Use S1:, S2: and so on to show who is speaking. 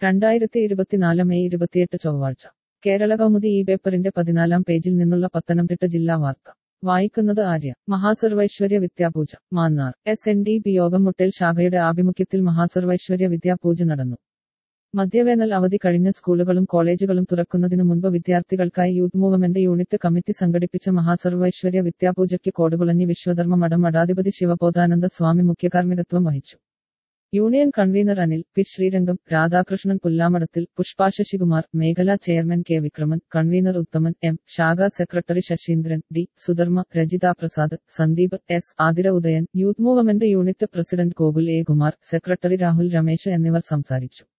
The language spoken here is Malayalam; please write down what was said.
S1: രണ്ടായിരത്തി ഇരുപത്തിനാല് മെയ് ഇരുപത്തിയെട്ട് ചൊവ്വാഴ്ച കേരള കൗമുദി ഈ പേപ്പറിന്റെ പതിനാലാം പേജിൽ നിന്നുള്ള പത്തനംതിട്ട ജില്ലാ വാർത്ത വായിക്കുന്നത് ആര്യ മഹാസർവൈശ്വര്യ വിദ്യാപൂജ Mannar S N D P യോഗം മുട്ടേൽ ശാഖയുടെ ആഭിമുഖ്യത്തിൽ മഹാസർവൈശ്വര്യ വിദ്യാപൂജ നടന്നു മധ്യവേനൽ അവധി കഴിഞ്ഞ സ്കൂളുകളും കോളേജുകളും തുറക്കുന്നതിനു മുൻപ് വിദ്യാർത്ഥികൾക്കായി യൂത്ത് മൂവ്മെന്റ് യൂണിറ്റ് കമ്മിറ്റി സംഘടിപ്പിച്ച മഹാസർവൈശ്വര്യ വിദ്യാപൂജയ്ക്ക് കോടുകുളഞ്ഞി വിശ്വധർമ്മ മഠം മഠാധിപതി ശിവബോധാനന്ദ സ്വാമി മുഖ്യകാർമ്മികത്വം വഹിച്ചു union convener Anil P Srirangam Radhakrishnan Pullamadathil Pushpa Sasikumar മേഖലാ chairman K Vikraman convener Uthaman M ശാഖാ secretary Sasindran D Sudharma Rajitha Prasad Sandeep S Athira Udayan youth movement unit president Gokul A Kumar secretary Rahul Ramesh എന്നിവർ സംസാരിച്ചു